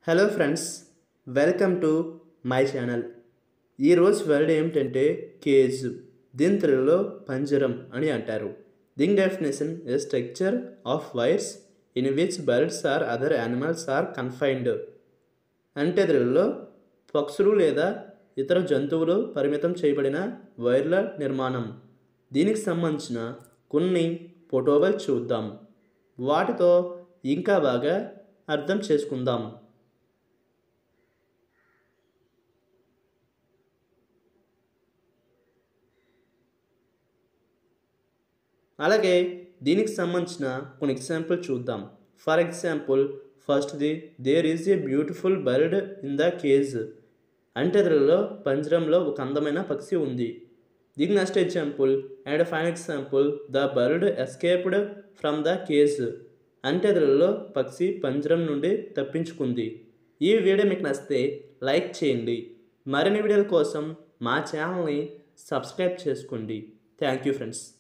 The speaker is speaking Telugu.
hello friends welcome to my channel ఈరోజు వర్డ్ ఏమిటంటే కేజ్ దీని తెలుగులో పంజరం అని అంటారు దీని definition a structure of wires in which birds or other animals are confined అంటే తెలుగులో పక్షులు లేదా ఇతర జంతువులు పరిమితం చేయబడిన వైర్ల నిర్మాణం దీనికి సంబంధించిన కొన్ని ఫోటోలు చూద్దాం వాటితో ఇంకా బాగా అర్థం చేసుకుందాం అలాగే దీనికి సంబంధించిన కొన్ని ఎగ్జాంపుల్ చూద్దాం ఫర్ ఎగ్జాంపుల్ ఫస్ట్ది there is a beautiful bird in the cage అంటే తెలుగులో పంజరంలో ఒక అందమైన పక్షి ఉంది దీని next example and fine example the bird escaped from the cage అంటే తెలుగులో పక్షి పంజరం నుండి తప్పించుకుంది ఈ వీడియో మీకు నచ్చితే లైక్ చేయండి మరిన్ని వీడియోల కోసం మా ఛానల్ని సబ్స్క్రైబ్ చేసుకోండి థ్యాంక్ యూ ఫ్రెండ్స్